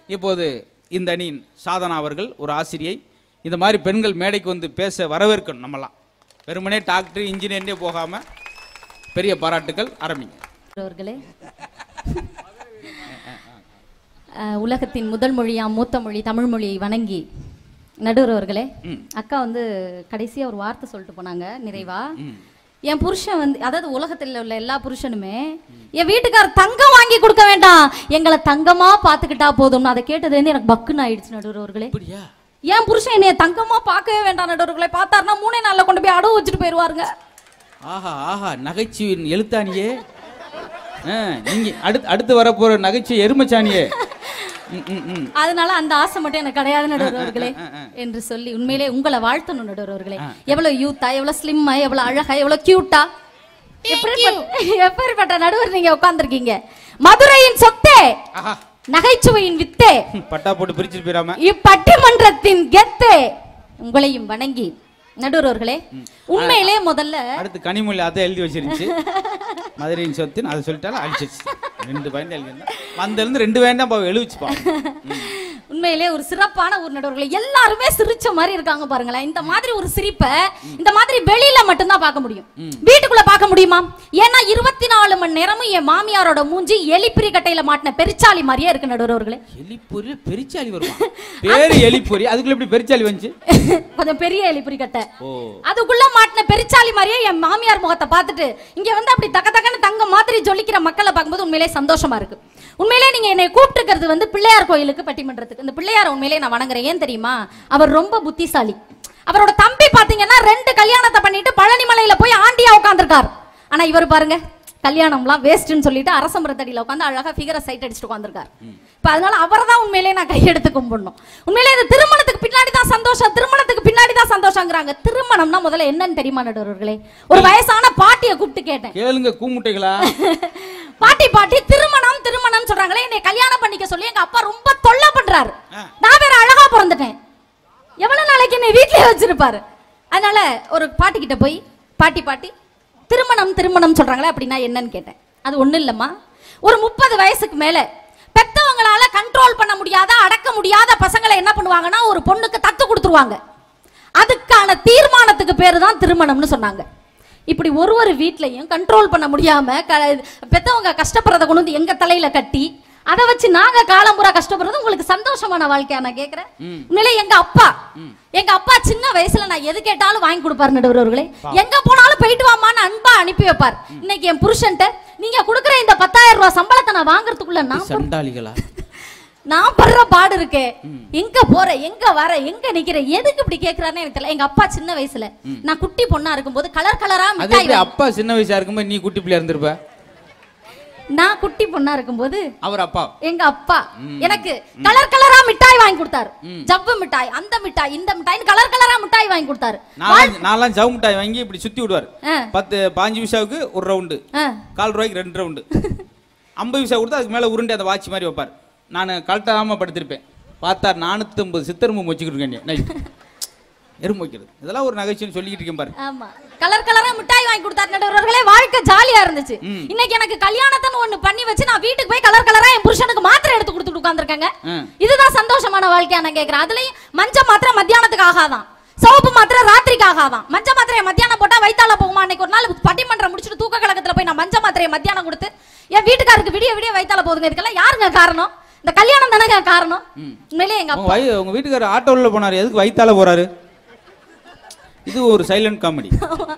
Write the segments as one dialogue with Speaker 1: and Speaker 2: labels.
Speaker 1: இப்போது இந்த அணியின் சாதனா அவர்கள் ஒரு ஆசிரியை இந்த மாதிரி பெண்கள் மேடைக்கு வந்து பேச வரவேற்கணும் நம்மலாம் வெறுமனே டாக்டர் இன்ஜினியர்னே போகாம பெரிய பாராட்டுக்கள் ஆரம்பிங்க
Speaker 2: அவர்களே அஹ், உலகத்தின் முதல் மொழியாம் மூத்த மொழி தமிழ் மொழியை வணங்கி நடுவர் அவர்களே அக்கா வந்து கடைசியா ஒரு வார்த்தை சொல்லிட்டு போனாங்க நிறைவா என் புருஷன் வந்து அதாவது உலகத்தில் உள்ள எல்லா புருஷனுமே என் வீட்டுக்கார் தங்கம் வாங்கி கொடுக்க வேண்டாம் எங்களை தங்கமா பாத்துக்கிட்டா போதும்னு அதை கேட்டது வந்து எனக்கு பக்குன்னு ஆயிடுச்சு நடுவர் அவர்களே
Speaker 1: அப்படியா
Speaker 2: என் புருஷன் என்னைய தங்கமா பார்க்கவே வேண்டாம் நடுவர்களே பார்த்தாருன்னா மூணே நாள்ல கொண்டு போய் அடவு வச்சுட்டு போயிருவாருங்க
Speaker 1: ஆஹா ஆஹா நகைச்சுவின் எழுத்தாணியே ஆ, நீங்க அடுத்து அடுத்து வரப்போற நகைச்சுவை எருமச்சாணியே ம், ம், ம்.
Speaker 2: அதனால அந்த ஆசை மட்டும் எனக்கு கிடையாது நடுவர்களே என்று சொல்லி உண்மையிலே உங்களை வாழ்த்தணும் நடுவர்களே எவ்வளவு யூத்தா எவ்வளவு ஸ்லிம்மா எவ்வளவு அழகா எவ்வளவு கியூட்டா எப்பேற்பட்ட நடுவர் நீங்க உட்கார்ந்திருக்கீங்க மதுரையின் சொத்தே
Speaker 1: ஆஹா
Speaker 2: நகைச்சுவையின் வித்தே
Speaker 1: பட்டா போட்டு பிரிச்சுட்டு போயிடாம
Speaker 2: இப்பட்டிமன்றத்தின் கெத்தே உங்களையும் வணங்கி நடுவர்களே உண்மையிலே முதல்ல
Speaker 1: அடுத்து கனிமொழி அதை எழுதி வச்சிருந்துச்சு மதுரையின் சொத்துன்னு அதை சொல்லிட்டாலும் அழிச்சிருச்சு ரெண்டு பயந்து எழுதிருந்தா வந்திருந்து ரெண்டு வேண்டாம் பாவம் எழுதிச்சுப்பா
Speaker 2: உண்மையிலே ஒரு சிறப்பான ஒரு நடுவர்களை எல்லாருமே சிரிச்ச மாதிரி இருக்காங்க பாருங்களேன் இந்த மாதிரி ஒரு சிரிப்பை இந்த மாதிரி வெளியில மட்டும்தான் பார்க்க முடியும் வீட்டுக்குள்ள பார்க்க முடியுமா ஏன்னா இருபத்தி நாலு மணி நேரமும் என் மாமியாரோட மூஞ்சி எலிப்பிரி கட்டையில மாட்டின பெருச்சாலி மாதிரியே இருக்கு நடுவர்களே
Speaker 1: எலிப்பொரி பெரிச்சாலி வருமா பேரு எலிப்பொரி அதுக்குள்ள எப்படி பெரிச்சாலி வந்துச்சு
Speaker 2: கொஞ்சம் பெரிய எலிப்பிரி கட்டை
Speaker 1: ஓ
Speaker 2: அதுக்குள்ள மாட்டின பெருச்சாலி மாதிரியே என் மாமியார் முகத்தை பார்த்துட்டு இங்க வந்து அப்படி தக்க தக்கன்னு தங்க மாதிரி ஜொலிக்கிற மக்களை பார்க்கும்போது உண்மையிலே சந்தோஷமா இருக்கு உண்மையிலே நீங்க என்னை கூப்பிட்டுக்கிறது வந்து பிள்ளையார் கோயிலுக்கு பட்டிமன்றத்துக்கு இந்த பிள்ளையார் உண்மையிலே நான் வணங்குறேன் ஏன் தெரியுமா அவர் ரொம்ப புத்திசாலி அவரோட தம்பி பாத்தீங்கன்னா ரெண்டு கல்யாணத்தை பண்ணிட்டு பழனிமலையில போய் ஆண்டியா உட்காந்துருக்கார் ஆனா இவர் பாருங்க கல்யாணம்லாம் வேஸ்ட்னு சொல்லிட்டு அரச மரத்தடியில உட்காந்து அழகா ஃபிகரை சைட் அடிச்சுட்டு உட்காந்துருக்காரு இப்ப அதனால அவரை தான் உண்மையிலே நான் கையெடுத்து கும்பிடணும் உண்மையிலே இந்த திருமணத்துக்கு பின்னாடி தான் சந்தோஷம் திருமணத்துக்கு பின்னாடி தான் சந்தோஷங்கிறாங்க திருமணம்னா முதல்ல என்னன்னு தெரியுமா நடுவர்களே ஒரு வயசான பாட்டியை கூப்பிட்டு கேட்டேன்
Speaker 1: கேளுங்க கூமுட்டைகளா
Speaker 2: பாட்டி பாட்டி திருமணம் திருமணம் சொல்றாங்களே என்னை கல்யாணம் பண்ணிக்க சொல்லி எங்க அப்பா ரொம்ப தொல்லை பண்றாரு
Speaker 1: ஆ.
Speaker 2: நான் வேற அழகா பிறந்துட்டேன் எவ்வளவு நாளைக்கு என்னை வீட்லயே வச்சிருப்பாரு அதனால ஒரு பாட்டி கிட்ட போய் பாட்டி பாட்டி திருமணம் திருமணம் சொல்றாங்களே அப்படின்னா என்னன்னு கேட்டேன் அது ஒண்ணும் இல்லம்மா ஒரு முப்பது வயசுக்கு மேல பெத்தவங்களால கண்ட்ரோல் பண்ண முடியாத அடக்க முடியாத பசங்களை என்ன பண்ணுவாங்கன்னா ஒரு பொண்ணுக்கு தத்து கொடுத்துருவாங்க அதுக்கான தீர்மானத்துக்கு பேரு தான் திருமணம்னு சொன்னாங்க இப்படி ஒரு ஒரு வீட்லயும் கண்ட்ரோல் பண்ண முடியாம க- பெத்தவங்க கஷ்டப்படுறத கொண்டு வந்து எங்க தலையில கட்டி அதை வச்சு நாங்க காலம்புறா கஷ்டப்படுறது உங்களுக்கு சந்தோஷமான வாழ்க்கையா நான் கேக்குறேன் உண்மையிலே எங்க அப்பா எங்க அப்பா சின்ன வயசுல நான் எது கேட்டாலும் வாங்கி கொடுப்பாரு நடுவர்களே எங்க போனாலும் போயிட்டு வாமான்னு அன்பா அனுப்பி வைப்பார் இன்னைக்கு என் புருஷன்ட்ட நீங்க கொடுக்குற இந்த பத்தாயிரம் ரூபாய் சம்பளத்தை நான் வாங்குறதுக்குள்ள நான்
Speaker 1: சண்டாளிகளா
Speaker 2: நான் படுற பாடு இருக்கே எங்க போற எங்க வர எங்க நிக்கிற எதுக்கு இப்படி கேக்குறாருன்னு எனக்கு தெரியல எங்க அப்பா சின்ன வயசுல நான் குட்டி பொண்ணா இருக்கும்போது கலர் கலரா
Speaker 1: அது
Speaker 2: மிட்டாய்
Speaker 1: எப்படி அப்பா சின்ன வயசா இருக்கும்போது நீ குட்டி பிள்ளையா இருந்திருப்ப
Speaker 2: நான் குட்டி பொண்ணா இருக்கும்போது
Speaker 1: அவர் அப்பா
Speaker 2: எங்க அப்பா எனக்கு கலர் கலரா மிட்டாய் வாங்கி கொடுத்தாரு ஜவ்வு மிட்டாய் அந்த மிட்டாய் இந்த மிட்டாய் கலர் கலரா மிட்டாய் வாங்கி கொடுத்தாரு
Speaker 1: நாலாம் நாலாம் ஜவு மிட்டாய் வாங்கி இப்படி சுத்தி விடுவார்
Speaker 2: ஆ.
Speaker 1: பத்து பாஞ்சு விஷாவுக்கு ஒரு ரவுண்டு
Speaker 2: ஆ.
Speaker 1: கால் ரூபாய்க்கு ரெண்டு ரவுண்டு ஐம்பது விஷா கொடுத்தா அதுக்கு மேல உருண்டை அந்த வாட்ச் மாதிரி வைப்பார் நான் கழட்டாம படுத்திருப்பேன் பார்த்தா நானூத்தம்பது சித்தரும்பு வச்சுக்கிட்டு இருக்கேன் எறும்பு வைக்கிறது இதெல்லாம் ஒரு நகைச்சுன்னு சொல்லிக்கிட்டு இருக்கேன் பாரு
Speaker 2: ஆமா கலர் கலரா மிட்டாய் வாங்கி கொடுத்தாரு நடுவர்களே வாழ்க்கை ஜாலியா இருந்துச்சு இன்னைக்கு எனக்கு கல்யாணத்தன்னு ஒண்ணு பண்ணி வச்சு நான் வீட்டுக்கு போய் கலர் கலரா என் புருஷனுக்கு மாத்திரை எடுத்து கொடுத்துட்டு உட்கார்ந்திருக்கேங்க
Speaker 1: ஆ.
Speaker 2: இதுதான் சந்தோஷமான வாழ்க்கையா நான் கேக்குறேன் அதுலயும் மஞ்ச மாத்திரை மத்தியானத்துக்கு ஆகாதான் சிவப்பு மாத்திரை ராத்திரிக்கு ஆகாதான் மஞ்ச மாத்திரையை மத்தியானம் போட்டா வயித்தால போகுமா அன்னைக்கு ஒரு நாள் பட்டிமன்றம் முடிச்சுட்டு தூக்க கழகத்துல போய் நான் மஞ்ச மாத்திரையை மத்தியானம் கொடுத்து என் வீட்டுக்காருக்கு விடிய விடிய வயித்தால போகுதுங்க இதுக்கெல்லாம் யாருங்க காரணம் இந்த கல்யாணம் தானங்க காரணம் உண்மையிலேயே எங்க
Speaker 1: உங்க வய உங்க வீட்டுக்காரர் ஆட்டோவில் போனாரு எதுக்கு வயித்தால போறாரு இது ஒரு சைலண்ட் காமெடி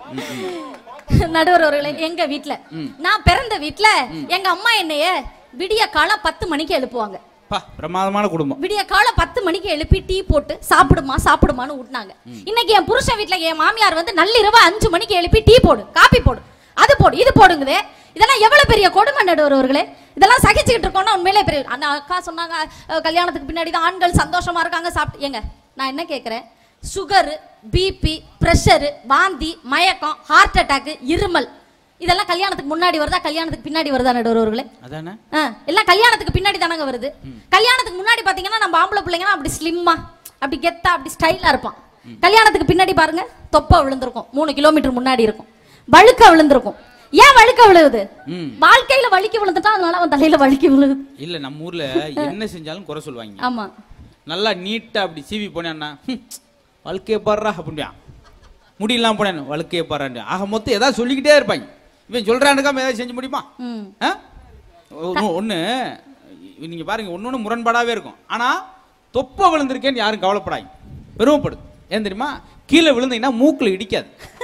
Speaker 2: நடுவர் அவர்களே எங்க வீட்ல நான் பிறந்த வீட்ல எங்க அம்மா என்னைய விடிய காலம் பத்து மணிக்கு எழுப்புவாங்க
Speaker 1: பா பிரமாதமான குடும்பம்
Speaker 2: விடிய காலம் பத்து மணிக்கு எழுப்பி டீ போட்டு சாப்பிடுமா சாப்பிடுமான்னு ஊட்டினாங்க இன்னைக்கு என் புருஷன் வீட்ல என் மாமியார் வந்து நள்ளிரவு அஞ்சு மணிக்கு எழுப்பி டீ போடு காப்பி போடு அது போடு இது போடுங்குதே இதெல்லாம் எவ்வளவு பெரிய கொடுமை நடுவர் அவர்களே இதெல்லாம் சகிச்சுக்கிட்டு இருக்கோம்னா உண்மையிலே பெரிய அந்த அக்கா சொன்னாங்க அஹ், கல்யாணத்துக்கு பின்னாடி தான் ஆண்கள் சந்தோஷமா இருக்காங்க சாப்பிட்டு ஏங்க நான் என்ன கேட்கிறேன் சுகரு பிபி ப்ரெஷரு வாந்தி மயக்கம் ஹார்ட் அட்டாக் இருமல் இதெல்லாம் கல்யாணத்துக்கு முன்னாடி வருதா கல்யாணத்துக்கு பின்னாடி வருதா நடுவர் அவர்களே
Speaker 1: அதானே
Speaker 2: ஆ, எல்லாம் கல்யாணத்துக்கு பின்னாடி தானங்க வருது கல்யாணத்துக்கு முன்னாடி பாத்தீங்கன்னா நம்ம ஆம்பளை பிள்ளைங்கன்னா அப்படி ஸ்லிம்மா அப்படி கெத்தா அப்படி ஸ்டைலா இருப்பான் கல்யாணத்துக்கு பின்னாடி பாருங்க தொப்பை விழுந்திருக்கும் மூணு கிலோமீட்டர் முன்னாடி இருக்கும் வழுக்க விழுந்திருக்கும் ஏன் வழுக்க விழுகுது
Speaker 1: ம்
Speaker 2: வாழ்க்கையில வலிக்க விழுந்துட்டா அதனால அவன் தலையில வலிக்க விழுகுது
Speaker 1: இல்ல நம்ம ஊர்ல என்ன செஞ்சாலும் குறை சொல்லுவாங்க
Speaker 2: ஆமா
Speaker 1: நல்லா நீட்டா அப்படி சீவி போனேன்னா "ஹம், வழுக்கைய பாடுறா அப்படின்யா முடியெல்லாம் போனேன் வழுக்கைய பாடுறான் ஆக மொத்தம் ஏதாவது சொல்லிக்கிட்டே இருப்பாங்க இவன் சொல்றானுக்காம ஏதாவது செஞ்சு முடியுமா
Speaker 2: ம்
Speaker 1: ஆ? ஒண்ணு- ஒண்ணு நீங்க பாருங்க ஒண்ணு ஒண்ணு முரண்பாடாவே இருக்கும் ஆனா தொப்பை விழுந்திருக்கேன்னு யாரும் கவலைப்படாங்க பெருமைப்படு ஏன் தெரியுமா கீழே விழுந்தீங்கன்னா மூக்குல இடிக்காது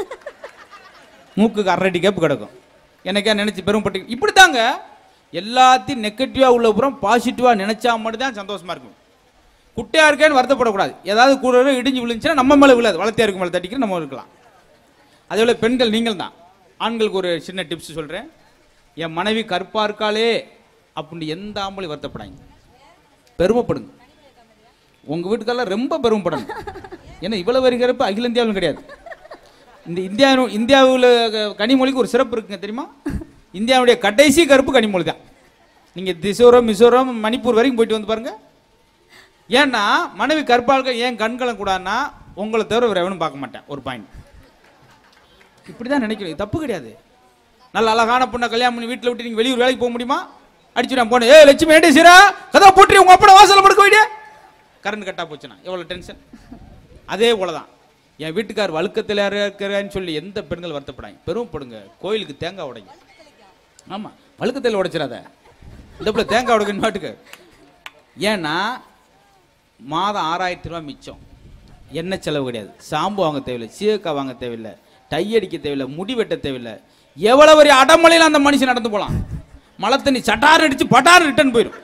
Speaker 1: மூக்குக்கு அரடி கேப்பு கிடக்கும் எனக்கே நினைச்சு பெருமைப்பட்டு இப்படித்தாங்க எல்லாத்தையும் நெகட்டிவா உள்ள புறம் பாசிட்டிவா நினைச்சா மட்டும்தான் சந்தோஷமா இருக்கும் குட்டையா இருக்கேன்னு வருத்தப்படக்கூடாது ஏதாவது கூட இடிஞ்சு விழுந்துச்சுன்னா நம்ம மேல விழாது வளர்த்தியா இருக்கும் மேல தட்டிக்கிட்டு நம்ம இருக்கலாம் அதே போல பெண்கள் நீங்கள் தான் ஆண்களுக்கு ஒரு சின்ன டிப்ஸ் சொல்றேன் என் மனைவி கருப்பா இருக்காளே அப்படின்னு எந்த ஆம்பளை வருத்தப்படாங்க பெருமைப்படுங்க உங்க வீட்டுக்கெல்லாம் ரொம்ப பெருமைப்படணும் ஏன்னா இவ்வளவு வரி கருப்பு அகில இந்தியாவிலும் கிடையாது இந்த இந்தியா இந்தியாவில் கனிமொழிக்கு ஒரு சிறப்பு இருக்குங்க தெரியுமா இந்தியாவுடைய கடைசி கருப்பு கனிமொழி தான் நீங்க திசோரம் மிசோரம் மணிப்பூர் வரைக்கும் போயிட்டு வந்து பாருங்க ஏன்னா மனைவி கற்பாள்கள் ஏன் கண்கலம் கூடாதுன்னா உங்களை தவிர வேற எவனும் பார்க்க மாட்டேன் ஒரு பாயிண்ட் இப்படிதான் நினைக்கிறேன் இது தப்பு கிடையாது நல்ல அழகான பொண்ணை கல்யாணம் பண்ணி வீட்டில் விட்டு நீங்க வெளியூர் வேலைக்கு போக முடியுமா அடிச்சு நான் போனேன் ஏ லட்சுமி ஏண்டி சீரா கதவை போட்டு உங்க அப்பட வாசல்ல படுக்க வைடிய கரண்ட் கட்டா போச்சுன்னா எவ்வளவு டென்ஷன் அதே போலதான் என் வீட்டுக்கார் வழுக்கத்தில் இருக்கிறேன்னு சொல்லி எந்த பெண்கள் வருத்தப்படாங்க பெருமைப்படுங்க கோயிலுக்கு தேங்காய் உடைங்க ஆமா வழுக்கத்தில் உடைச்சிடாத இந்த பிள்ளை தேங்காய் உடைக்கணும் மாட்டுக்கு ஏன்னா மாதம் ஆறாயிரத்தி ரூபாய் மிச்சம் எண்ணெய் செலவு கிடையாது ஷாம்பு வாங்க தேவையில்லை சீயக்காய் வாங்க தேவையில்லை டை அடிக்க தேவையில்லை முடி வெட்ட தேவையில்லை எவ்வளவு பெரிய அடமலையில் அந்த மனுஷன் நடந்து போலாம் மழை தண்ணி சட்டார் அடிச்சு பட்டார் ரிட்டர்ன் போயிடும்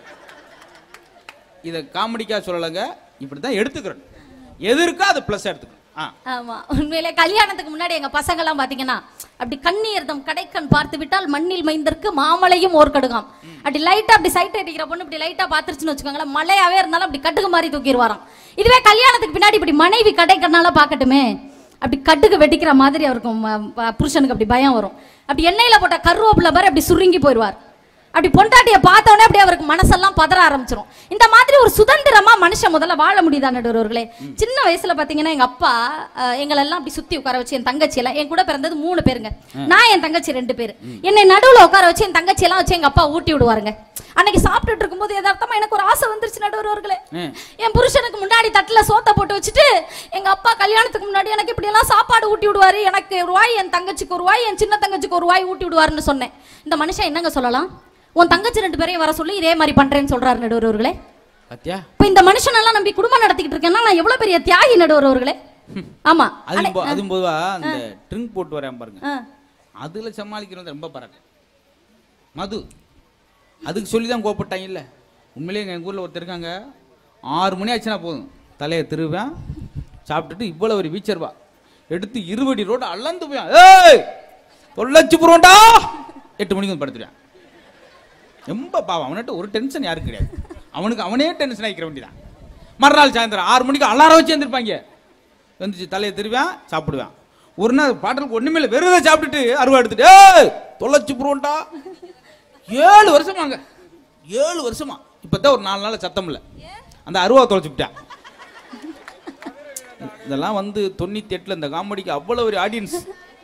Speaker 1: இதை காமெடிக்கா சொல்லலைங்க இப்படி தான் எடுத்துக்கிறேன் எது இருக்கோ அது ப்ளஸ் எடுத்துக்கணும் ஆ
Speaker 2: ஆமா உண்மையிலே கல்யாணத்துக்கு முன்னாடி எங்க பசங்க எல்லாம் பாத்தீங்கன்னா அப்படி கண்ணீர்தம் கடைக்கண் பார்த்து விட்டால் மண்ணில் மைந்தற்கு மாமலையும் ஓர் கடுகாம் அப்படி லைட்டா அப்படி சைட் அடிக்கிற பொண்ணு இப்படி லைட்டா பாத்துருச்சுன்னு வச்சுக்கோங்களேன் மழையாவே இருந்தாலும் அப்படி கட்டுக்கு மாதிரி தூக்கிடுவாராம் இதுவே கல்யாணத்துக்கு பின்னாடி இப்படி மனைவி கடைக்கண்ணால பார்க்கட்டுமே அப்படி கட்டுக்கு வெட்டிக்கிற மாதிரி அவருக்கு ம- ப- புருஷனுக்கு அப்படி பயம் வரும் அப்படி எண்ணெயில போட்ட கருவேப்பிலை பாரு அப்படி சுருங்கி போயிடுவார் அப்படி பொண்டாட்டிய பார்த்த உடனே அப்படியே அவருக்கு மனசெல்லாம் பதற ஆரம்பிச்சிரும் இந்த மாதிரி ஒரு சுதந்திரமா மனுஷன் முதல்ல வாழ முடியுதா நடுவர்களே சின்ன வயசுல பாத்தீங்கன்னா எங்க அப்பா அஹ், எங்களை எல்லாம் அப்படி சுத்தி உட்கார வச்சு என் தங்கச்சி எல்லாம் என் கூட பிறந்தது மூணு பேருங்க நான் என் தங்கச்சி ரெண்டு பேரு என்னை நடுவுல உட்கார வச்சு என் தங்கச்சி எல்லாம் வச்சு எங்க அப்பா ஊட்டி விடுவாருங்க அன்னைக்கு சாப்பிட்டுட்டு இருக்கும்போது யதார்த்தமா எனக்கு ஒரு ஆசை வந்துருச்சு நடுவர்களே
Speaker 1: ம்.
Speaker 2: என் புருஷனுக்கு முன்னாடி தட்டுல சோத்தை போட்டு வச்சுட்டு எங்க அப்பா கல்யாணத்துக்கு முன்னாடி எனக்கு இப்படி எல்லாம் சாப்பாடு ஊட்டி விடுவாரு எனக்கு ஒரு வாய் என் தங்கச்சிக்கு ஒரு வாய் என் சின்ன தங்கச்சிக்கு ஒரு வாய் ஊட்டி விடுவாருன்னு சொன்னேன் இந்த மனுஷன் என்னங்க சொல்லலாம் உன் தங்கச்சி ரெண்டு பேரையும் வர சொல்லி இதே மாதிரி பண்றேன்னு சொல்றாரு நடுவர்களே
Speaker 1: பாத்தியா
Speaker 2: இப்ப இந்த மனுஷனெல்லாம் நம்பி குடும்பம் நடத்திக்கிட்டு இருக்கேன்னா நான் எவ்வளவு பெரிய தியாகி நடுவர்களே ஆமா
Speaker 1: அதுவும் போ- அதுவும் பொதுவா அந்த ட்ரிங்க் போட்டு வரேன் பாருங்க
Speaker 2: ஆ.
Speaker 1: அதுல சமாளிக்கிறது ரொம்ப பரவாயில்ல மது அதுக்கு சொல்லி தான் கோப்பட்டாங்க இல்ல உண்மையிலேயே எங்கள் ஊரில் ஒருத்தர் இருக்காங்க ஆறு மணி ஆச்சுன்னா போதும் தலையை திருவேன் சாப்பிட்டுட்டு இவ்வளோ ஒரு வீச்சர்வா எடுத்து இருபடி ரோடு அளந்து போய் ஏய் தொள்ளாச்சு புரோண்டா எட்டு மணிக்கு வந்து படுத்துருவேன் ரொம்ப பாவம் அவன்கிட்ட ஒரு டென்ஷன் யாருக்கு கிடையாது அவனுக்கு அவனே டென்ஷன் ஆகிக்கிற வேண்டியதான் மறுநாள் சாயந்தரம் ஆறு மணிக்கு அலாரம் வச்சு எழுந்திருப்பாங்க வந்துச்சு தலையை திருவேன் சாப்பிடுவேன் ஒரு நாள் பாட்டலுக்கு ஒண்ணுமே இல்லை வெறுதை சாப்பிட்டுட்டு அருவா எடுத்துட்டு ஏய் தொலைச்சு புரோண்டா ஏழு வருஷமாங்க ஏழு வருஷமா இப்பதான் ஒரு நாலு நாள் சத்தம் இல்லை அந்த அருவா தொலைச்சு விட்டேன் இதெல்லாம் வந்து தொண்ணூத்தி எட்டுல இந்த காமெடிக்கு அவ்வளவு ஒரு ஆடியன்ஸ்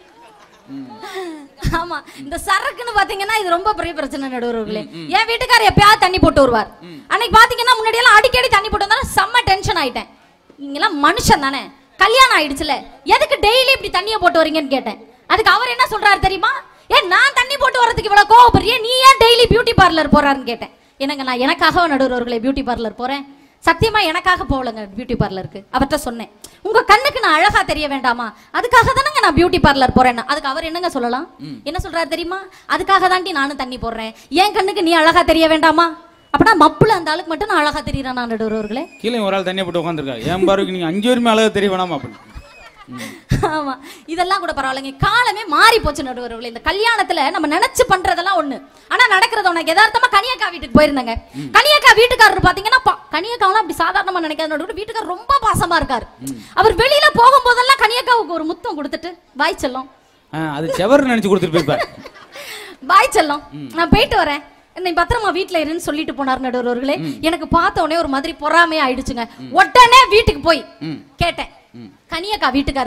Speaker 2: ஆமா இந்த சரக்குன்னு பாத்தீங்கன்னா இது ரொம்ப பெரிய பிரச்சனை நடுவர்களே என் வீட்டுக்காரர் எப்பயாவது தண்ணி போட்டு வருவார் அன்னைக்கு பாத்தீங்கன்னா முன்னாடி எல்லாம் அடிக்கடி தண்ணி போட்டு வந்தாலும் செம்ம டென்ஷன் ஆயிட்டேன் நீங்களாம் மனுஷன் தானே கல்யாணம் ஆயிடுச்சுல எதுக்கு டெய்லி இப்படி தண்ணியை போட்டு வரீங்கன்னு கேட்டேன் அதுக்கு அவர் என்ன சொல்றாரு தெரியுமா ஏன் நான் தண்ணி போட்டு வரதுக்கு இவ்வளவு கோவப்படுறியே நீ ஏன் டெய்லி பியூட்டி பார்லர் போறாருன்னு கேட்டேன் என்னங்க நான் எனக்காக நடுவர்களே பியூட்டி பார்லர் போறேன் சத்தியமா எனக்காக போகலங்க பியூட்டி பார்லருக்கு அவர்கிட்ட சொன்னேன் உங்க கண்ணுக்கு நான் அழகா தெரிய வேண்டாமா அதுக்காக தானங்க நான் பியூட்டி பார்லர் போறேன் அதுக்கு அவர் என்னங்க சொல்லலாம் என்ன சொல்றாரு தெரியுமா அதுக்காக தாண்டி நானும் தண்ணி போடுறேன் என் கண்ணுக்கு நீ அழகா தெரிய வேண்டாமா அப்படின்னா மப்புல அந்த ஆளுக்கு மட்டும் நான் அழகா தெரியறேன் நான் நடுவர்களே
Speaker 1: கீழே ஒரு ஆள் தண்ணியை போட்டு உட்காந்துருக்காரு என் பாருக்கு நீங்க அஞ்சு வருமே அழகு தெரிய வேணாமா அப்படின்னு
Speaker 2: ஆமா இதெல்லாம் கூட பரவாயில்லைங்க காலமே மாறி போச்சு நடுவர்களே இந்த கல்யாணத்துல நம்ம நினைச்சு பண்றதெல்லாம் ஒண்ணு ஆனா நடக்கிறது உனக்கு யதார்த்தமா கனியக்கா வீட்டுக்கு போயிருந்தாங்க கனியக்கா வீட்டுக்காரர் பாத்தீங்கன்னா பா- கனியக்காவெல்லாம் அப்படி சாதாரணமா நினைக்காத நடுவர் வீட்டுக்காரர் ரொம்ப பாசமா இருக்காரு அவர் வெளியில போகும்போதெல்லாம் கனியக்காவுக்கு ஒரு முத்தம் கொடுத்துட்டு பாய் செல்லம்
Speaker 1: ஆ, அது செவர் நினைச்சு கொடுத்துட்டு போயிருப்பாரு
Speaker 2: பாய் செல்லம் நான் போயிட்டு வரேன் என்னை பத்திரமா வீட்ல இருன்னு சொல்லிட்டு போனார் நடுவர்களே எனக்கு பார்த்த உடனே ஒரு மாதிரி பொறாமையா ஆயிடுச்சுங்க உடனே வீட்டுக்கு போய்
Speaker 1: ம்.
Speaker 2: கேட்டேன் கனியக்கா வீட்டுக்காரரு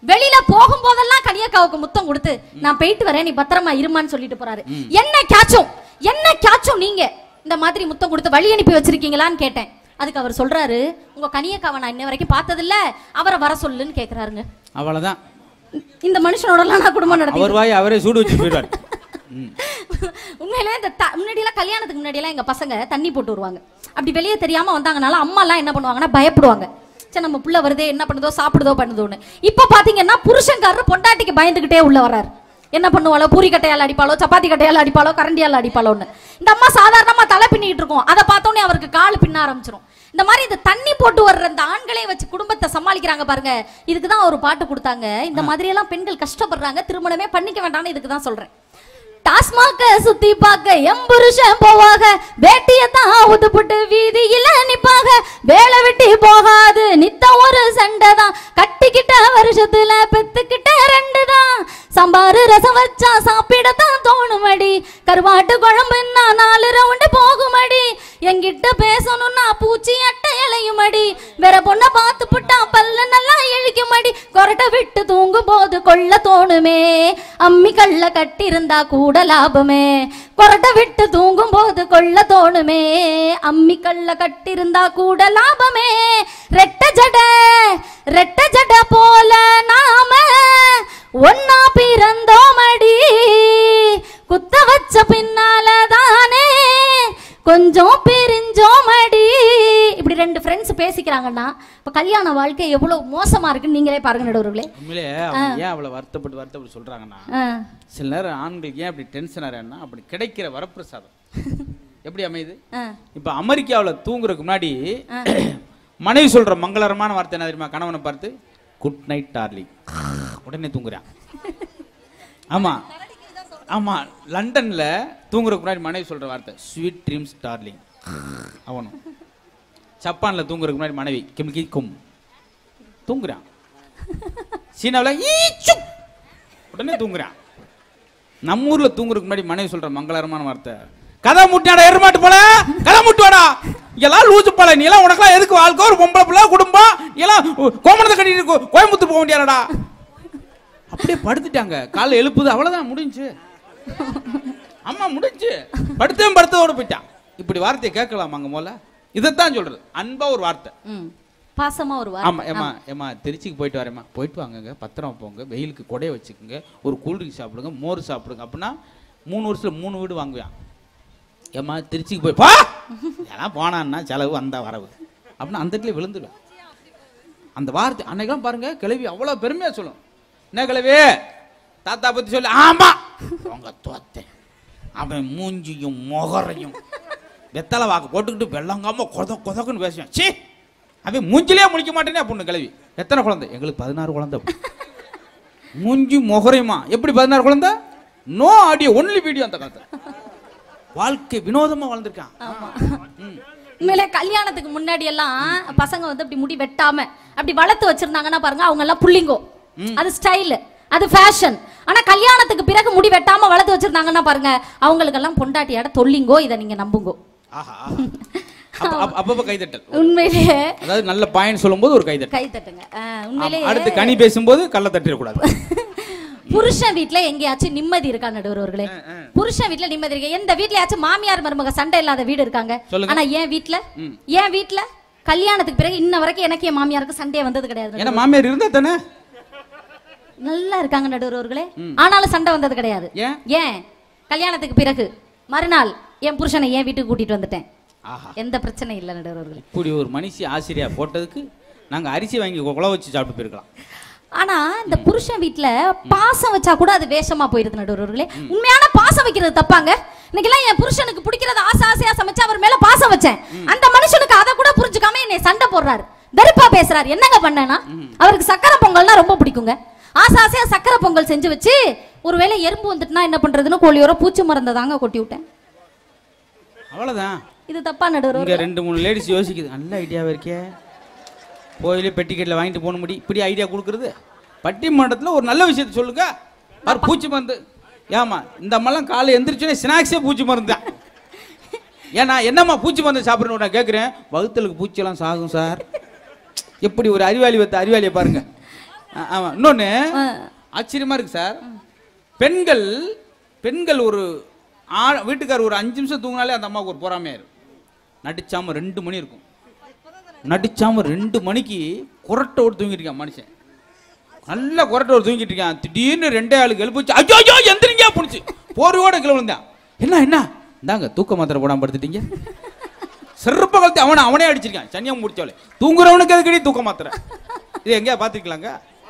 Speaker 2: வெளியில போகும்போதெல்லாம் கனியக்காவுக்கு முத்தம் கொடுத்து நான் போயிட்டு வரேன் நீ பத்திரமா இருமான்னு சொல்லிட்டு போறாரு என்ன கேச்சும் என்ன கேச்சும் நீங்க இந்த மாதிரி முத்தம் கொடுத்து வழி அனுப்பி வச்சிருக்கீங்களான்னு கேட்டேன் அதுக்கு அவர் சொல்றாரு உங்க கனியக்காவை நான் இன்ன வரைக்கும் பார்த்ததில்ல அவரை வர சொல்லுன்னு கேக்குறாருங்க
Speaker 1: அவ்வளவுதான்
Speaker 2: இந்த மனுஷனோட நான் குடும்பம் நடத்தி
Speaker 1: அவர் வாய் அவரே சூடு வச்சு போயிடுவார் ம்.
Speaker 2: உண்மையிலே இந்த த- முன்னாடியெல்லாம் கல்யாணத்துக்கு முன்னாடியெல்லாம் எங்க பசங்க தண்ணி போட்டு வருவாங்க அப்படி வெளியே தெரியாம வந்தாங்கனால அம்மா எல்லாம் என்ன பண்ணுவாங்கன்னா பயப்படுவாங்க சரி நம்ம புள்ள வருதே என்ன பண்ணுதோ சாப்பிடுதோ பண்ணுதோன்னு இப்ப பாத்தீங்கன்னா புருஷன்காரர் பொண்டாட்டிக்கு பயந்துகிட்டே உள்ள வர்றாரு என்ன பண்ணுவாளோ பூரி கட்டையால அடிப்பாளோ சப்பாத்தி கட்டையால அடிப்பாளோ கரண்டியால அடிப்பாளோன்னு இந்த அம்மா சாதாரணமா தலை பின்னிட்டு இருக்கும் அதை பார்த்தோன்னே அவருக்கு கால் பின்ன ஆரம்பிச்சிரும் இந்த மாதிரி இந்த தண்ணி போட்டு வர்ற இந்த ஆண்களே வச்சு குடும்பத்தை சமாளிக்கிறாங்க பாருங்க இதுக்கு தான் ஒரு பாட்டு கொடுத்தாங்க இந்த மாதிரி எல்லாம் பெண்கள் கஷ்டப்படுறாங்க திருமணமே பண்ணிக்க வேண்டாம்னு இதுக்கு தான் சொல்றேன் டாஸ்மாக சுத்தி பார்க்க எம் புருஷன் போவாக வேட்டிய தான் உதுப்புட்டு வீதியில நிப்பாக வேலை வெட்டி போகாது நித்த ஒரு சண்டை தான் கட்டிக்கிட்ட வருஷத்துல பெத்துக்கிட்ட ரெண்டு தான் சாம்பார் ரசம் வச்சா சாப்பிடத்தான் தோணுமடி கருவாட்டு குழம்புன்னா நாலு ரவுண்டு போகுமடி என்கிட்ட பேசணும்னா பூச்சி அட்டை இலையுமடி வேற பொண்ணை பார்த்து புட்டா பல்ல நல்லா இழிக்குமடி கொரட்டை விட்டு தூங்கும் போது கொள்ள தோணுமே அம்மி கல்ல கட்டியிருந்தா கூட லாபமே கொரட்டை விட்டு தூங்கும் போது கொள்ள தோணுமே அம்மி கல்ல கட்டியிருந்தா கூட லாபமே ரெட்ட ஜட ரெட்ட ஜட போல நாம ஒன்னா பிறந்தோமடி குத்த வச்ச பின்னால தானே கொஞ்சம் பிரிஞ்சோமடி இப்படி ரெண்டு ஃப்ரெண்ட்ஸ் பேசிக்கிறாங்கன்னா இப்ப கல்யாண வாழ்க்கை எவ்வளவு மோசமா இருக்குன்னு நீங்களே பாருங்க நடுவர்களே
Speaker 1: உண்மையிலே அவங்க ஏன் அவ்வளவு வருத்தப்பட்டு வருத்தப்பட்டு சொல்றாங்கன்னா
Speaker 2: ஆ.
Speaker 1: சில நேரம் ஆண்களுக்கு ஏன் அப்படி டென்ஷன் ஆறேன்னா அப்படி கிடைக்கிற வரப்பிரசாதம் எப்படி அமையுது
Speaker 2: ஆ.
Speaker 1: இப்ப அமெரிக்காவுல தூங்குறதுக்கு முன்னாடி மனைவி சொல்ற மங்களகரமான வார்த்தை என்ன தெரியுமா கணவனை பார்த்து குட் நைட் டார்லிங் உடனே தூங்குறான் ஆமா ஆமா லண்டன்ல தூங்குறதுக்கு முன்னாடி மனைவி சொல்ற வார்த்தை ஸ்வீட் ட்ரீம்ஸ் டார்லிங் அவனும் ஜப்பான்ல தூங்குறதுக்கு முன்னாடி மனைவி கிம்கி கும் தூங்குறான் சீனாவில் ஈச்சு உடனே தூங்குறான் நம்ம ஊர்ல தூங்குறதுக்கு முன்னாடி மனைவி சொல்ற மங்களகரமான வார்த்தை கதை முட்டியாடா எருமாட்டு போல கதை முட்டுவாடா இதெல்லாம் லூசு போல நீ எல்லாம் உனக்கெல்லாம் எதுக்கு வாழ்க்கை ஒரு பொம்பளை பிள்ளை குடும்பம் நீ எல்லாம் கோமணத்தை கட்டிட்டு கோ- கோயம்புத்தூர் போக முடியாதடா அப்படியே படுத்துட்டாங்க காலைல எழுப்புது அவ்வளவுதான் முடிஞ்சு அம்மா முடிஞ்சு படுத்தேன் படுத்ததோட போயிட்டான் இப்படி வார்த்தையை கேட்கலாம் அங்க முதல்ல இதைத்தான் சொல்றது அன்பா ஒரு வார்த்தை
Speaker 2: ம். பாசமா ஒரு
Speaker 1: ஆமா
Speaker 2: வார்த்தை
Speaker 1: ஏமா ஏமா திருச்சிக்கு போயிட்டு வரேம்மா போயிட்டு வாங்கங்க பத்திரமா போங்க வெயிலுக்கு கொடைய வச்சுக்கோங்க ஒரு கூல்ட்ரிங்க் சாப்பிடுங்க மோர் சாப்பிடுங்க அப்படின்னா மூணு வருஷத்துல மூணு வீடு வாங்குவான் ஏமா திருச்சிக்கு போய் பா இதெல்லாம் போனான்னா செலவு வந்தா வரவு அப்படின்னா அந்த இடத்துல விழுந்துடுவேன் அந்த வார்த்தை அன்னைக்கெல்லாம் பாருங்க கிளவி அவ்வளவு பெருமையா சொல்லும் என்ன கிளவி தாத்தா பத்தி சொல்லு ஆமா உங்க தோத்தேன் அவன் மூஞ்சியும் முகரையும் வெத்தலை வாக்கு போட்டுக்கிட்டு வெள்ளங்காம கொத கொதக்குன்னு பேசுவான் சீ அவன் மூஞ்சிலே முழிக்க மாட்டேனே அப்படின்னு கிளவி எத்தனை குழந்தை எங்களுக்கு பதினாறு குழந்தை மூஞ்சி முகரையுமா எப்படி பதினாறு குழந்தை நோ ஆடியோ ஒன்லி வீடியோ அந்த காலத்துல வாழ்க்கை வினோதமா வளர்ந்துருக்கான் ம்.
Speaker 2: உண்மையிலே கல்யாணத்துக்கு முன்னாடி எல்லாம் பசங்க வந்து அப்படி முடி வெட்டாம அப்படி வளர்த்து வச்சிருந்தாங்கன்னா பாருங்க அவங்க எல்லாம் புள்ளிங்கோ அது ஸ்டைல் அது ஃபேஷன் ஆனா கல்யாணத்துக்கு பிறகு முடி வெட்டாம வளர்த்து வச்சிருந்தாங்கன்னா பாருங்க அவங்களுக்கெல்லாம் பொண்டாட்டியாட தொல்லிங்கோ இதை நீங்க நம்புங்கோ
Speaker 1: ஆஹா ஆஹா. அப்ப- அப்ப- அப்பப்ப கைதட்டல்
Speaker 2: உண்மையிலேயே
Speaker 1: அதாவது நல்ல பாயிண்ட் சொல்லும்போது ஒரு கைதட்டல்
Speaker 2: கை தட்டுங்க ஆ,
Speaker 1: ஆமா.
Speaker 2: உண்மையிலேயே
Speaker 1: அடுத்து கனி பேசும்போது கள்ள தட்டிடக்கூடாது
Speaker 2: புருஷன் வீட்ல எங்கேயாச்சும் நிம்மதி இருக்கா நடுவர்களே புருஷன் வீட்ல நிம்மதி இருக்கு எந்த வீட்லயாச்சும் மாமியார் மருமக சண்டை இல்லாத வீடு இருக்காங்க
Speaker 1: சொல்லுங்க.
Speaker 2: ஆனா என் வீட்ல
Speaker 1: ம்.
Speaker 2: என் வீட்ல கல்யாணத்துக்கு பிறகு இன்ன வரைக்கும் எனக்கு என் மாமியாருக்கு சண்டையே வந்தது கிடையாது
Speaker 1: ஏன்னா மாமியார் இருந்தா தானே
Speaker 2: நல்லா இருக்காங்க நடுவர்களே ஆனாலும் சண்டை வந்தது கிடையாது
Speaker 1: ஏன்
Speaker 2: ஏன் கல்யாணத்துக்கு பிறகு மறுநாள் என் புருஷனை என் வீட்டுக்கு கூட்டிட்டு வந்துட்டேன்
Speaker 1: ஆஹா
Speaker 2: எந்த பிரச்சனையும் இல்லை நடுவர்களே
Speaker 1: இப்படி ஒரு மனுஷி ஆசிரியா போட்டதுக்கு நாங்க அரிசி வாங்கி குழ வச்சு சாப்பிட்டு போயிருக்கலாம்
Speaker 2: ஆனா இந்த புருஷன் வீட்ல பாசம் வச்சா கூட அது வேஷமா போயிருது நடுவர்களே உண்மையான பாசம் வைக்கிறது தப்பாங்க இன்னைக்கெல்லாம் என் புருஷனுக்கு பிடிக்கிறது ஆசை ஆசையா சமைச்சு அவர் மேல பாசம் வச்சேன் அந்த மனுஷனுக்கு அதை கூட புரிஞ்சுக்காம என்னை சண்டை போடுறாரு வெறுப்பா பேசுறாரு என்னங்க பண்ணேனா அவருக்கு சக்கரை பொங்கல்னா ரொம்ப பிடிக்குங்க ஆசை ஆசையா சக்கரை பொங்கல் செஞ்சு வச்சு ஒருவேளை எறும்பு வந்துட்டுனா என்ன பண்றதுன்னு கோழியோர பூச்சி மருந்தை தாங்க கொட்டி விட்டேன்
Speaker 1: அவ்வளவுதான்
Speaker 2: இது தப்பா நடுவர்
Speaker 1: இங்க ரெண்டு மூணு லேடிஸ் யோசிக்குது நல்ல ஐடியாவா இருக்கே கோயிலே பெட்டிக்கெட்டில் வாங்கிட்டு போன முடி இப்படி ஐடியா கொடுக்குறது பட்டிமன்றத்தில் ஒரு நல்ல விஷயத்த சொல்லுங்க அவர் பூச்சி மருந்து ஏமா இந்த அம்மாலாம் காலை எந்திரிச்சோன்னே ஸ்நாக்ஸே பூச்சி மருந்து தான் ஏன்னா என்னம்மா பூச்சி மருந்து சாப்பிடணும் நான் கேட்குறேன் வகுத்தலுக்கு பூச்சியெல்லாம் சாகும் சார் எப்படி ஒரு அறிவாளி வைத்த அறிவாளியை பாருங்க ஆ, ஆமா இன்னொன்னு
Speaker 2: ஆ.
Speaker 1: ஆச்சரியமா இருக்கு சார் பெண்கள் பெண்கள் ஒரு ஆ- வீட்டுக்கார் ஒரு அஞ்சு நிமிஷம் தூங்கினாலே அந்த அம்மாவுக்கு ஒரு பொறாமையா இருக்கும் நடிச்சாம ரெண்டு மணி இருக்கும் நடிச்சாம ரெண்டு மணிக்கு குரட்டோடு தூங்கிட்டு இருக்கான் மனுஷன் நல்ல குரட்டோடு தூங்கிட்டு இருக்கான் திடீர்னு ரெண்டே ஆளுக்கு எழுப்பிச்சு ஐயோ ஐயோ எந்திரிங்க புடிச்சு போர்வையோட கீழே விழுந்தான் என்ன என்ன இந்தாங்க தூக்க மாத்திரை போடாம படுத்துட்டீங்க செருப்ப கழுத்து அவனை அவனே அடிச்சிருக்கான் சன்னியம் முடிச்சவளே தூங்குறவனுக்கு எதுக்கடி தூக்க மாத்திரை இது எங்கேயா பார்த்துக்கலாங்க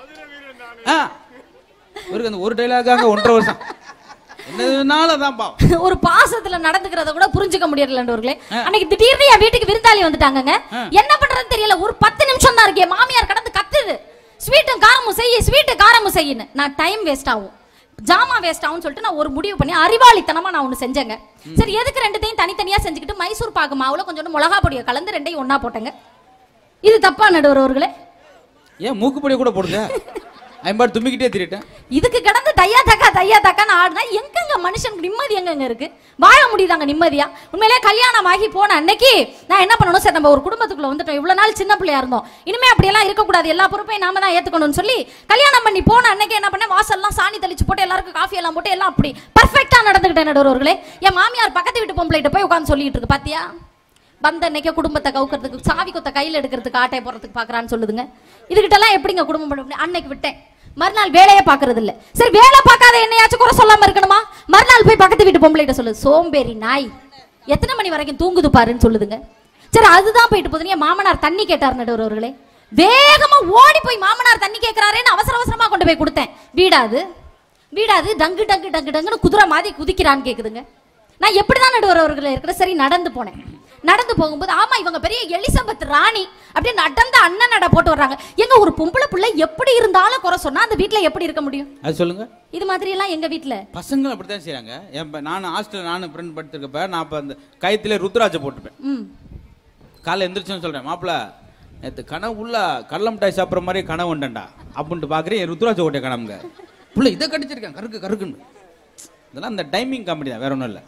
Speaker 1: ஆ இவருக்கு அந்த ஒரு டைலாகாங்க ஒன்றரை வருஷம் என்னதுனால தான் பாவம்
Speaker 2: ஒரு பாசத்துல நடந்துக்கிறத கூட புரிஞ்சுக்க முடியலன்றவர்களே அன்னைக்கு திடீர்னு என் வீட்டுக்கு விருந்தாளி வந்துட்டாங்கங்க
Speaker 1: ஆ.
Speaker 2: என்ன பண்றதுன்னு தெரியல ஒரு பத்து நிமிஷம் தான் இருக்கே மாமியார் கடந்து கத்துது ஸ்வீட்டும் காரமும் செய்ய ஸ்வீட்டு காரமும் செய்யுன்னு நான் டைம் வேஸ்ட் ஆகும் ஜாமா வேஸ்ட் ஆகும்னு சொல்லிட்டு நான் ஒரு முடிவு பண்ணி அறிவாளித்தனமா நான் ஒண்ணு செஞ்சேங்க சரி எதுக்கு ரெண்டுத்தையும் தனித்தனியா செஞ்சுக்கிட்டு மைசூர் பாக்கு மாவுல கொஞ்சோண்டு மிளகா பொடியை கலந்து ரெண்டையும் ஒண்ணா போட்டேங்க இது தப்பா நடுவர் அவர்களே
Speaker 1: ஏன் மூக்குப்பொடியை கூட போடுங்க ஐம்பாடு தும்பிக்கிட்டே திரிட்டேன்
Speaker 2: இதுக்கு கிடந்து தையா தக்கா தையா தக்கான்னு ஆடுனா எங்கங்க மனுஷனுக்கு நிம்மதி எங்கங்க இருக்கு வாழ முடியுதாங்க நிம்மதியா உண்மையிலே கல்யாணம் ஆகி போன அன்னைக்கு நான் என்ன பண்ணணும் சார் நம்ம ஒரு குடும்பத்துக்குள்ள வந்துட்டோம் இவ்வளவு நாள் சின்ன பிள்ளையா இருந்தோம் இனிமே அப்படியெல்லாம் இருக்கக்கூடாது எல்லா பொறுப்பையும் நாம தான் ஏத்துக்கணும்னு சொல்லி கல்யாணம் பண்ணி போன அன்னைக்கு என்ன பண்ணேன் வாசல்லாம் சாணி தெளிச்சு போட்டு எல்லாருக்கும் காஃபி எல்லாம் போட்டு எல்லாம் அப்படி பர்ஃபெக்டா நடந்துகிட்டேன் நடுவர்களே என் மாமியார் பக்கத்து வீட்டு பொம்பளைகிட்ட போய் உட்காந்து சொல்லிட்டு இருக்கு பாத்தியா வந்த அன்னைக்கு குடும்பத்தை கவுக்கிறதுக்கு சாவி கொத்த கையில் எடுக்கிறதுக்கு ஆட்டை போடுறதுக்கு பார்க்கறான்னு சொல்லுதுங்க இதுகிட்டலாம் எப்படிங்க குடும்பம் பண்ண முடியும் அன்னைக்கு விட்டேன் மறுநாள் வேலையே பார்க்கறது இல்ல சரி வேலை பார்க்காத என்னையாச்சும் குறை சொல்லாம இருக்கணுமா மறுநாள் போய் பக்கத்து வீட்டு பொம்பளைகிட்ட சொல்லு சோம்பேறி நாய் எத்தனை மணி வரைக்கும் தூங்குது பாருன்னு சொல்லுதுங்க சரி அதுதான் போயிட்டு போகுதுங்க என் மாமனார் தண்ணி கேட்டார் நடுவர் அவர்களே வேகமா ஓடி போய் மாமனார் தண்ணி கேட்கிறாரேன்னு அவசர அவசரமா கொண்டு போய் கொடுத்தேன் வீடாது வீடாது டங்கு டங்கு டங்கு டங்குன்னு குதிரை மாதிரி குதிக்கிறான்னு கேக்குதுங்க நான் எப்படிதான் நடுவர் அவர்கள் இருக்கிற சரி நடந்து போனேன் நடந்து போகும்போது ஆமா இவங்க பெரிய எலிசபெத் ராணி அப்படியே நடந்த அண்ணன் நட போட்டு வர்றாங்க எங்க ஒரு பொம்பளை பிள்ளை எப்படி இருந்தாலும் குறை சொன்னா அந்த வீட்ல எப்படி இருக்க முடியும்
Speaker 1: அது சொல்லுங்க
Speaker 2: இது மாதிரி எல்லாம் எங்க வீட்ல
Speaker 1: பசங்களும் அப்படித்தான் செய்றாங்க என் ப- நான் ஹாஸ்டல் நானும் ஃப்ரெண்ட் படுத்திருக்கப்ப நான் அப்போ அந்த கயத்துல ருத்ராட்சை போட்டுப்பேன்
Speaker 2: ம்
Speaker 1: காலைல எந்திரிச்சோன்னு சொல்றேன் மாப்பிள நேற்று கனவு உள்ள கடல மிட்டாய் சாப்பிட்ற மாதிரி கனவு உண்டண்டா அப்படின்ட்டு பார்க்குறேன் என் ருத்ராட்சை ஓட்டிய கனவுங்க புள்ள இதை கடிச்சிருக்கேன் கருக்கு கருக்குன்னு இதெல்லாம் அந்த டைமிங் காமெடி தான் வேற ஒன்றும் இல்லை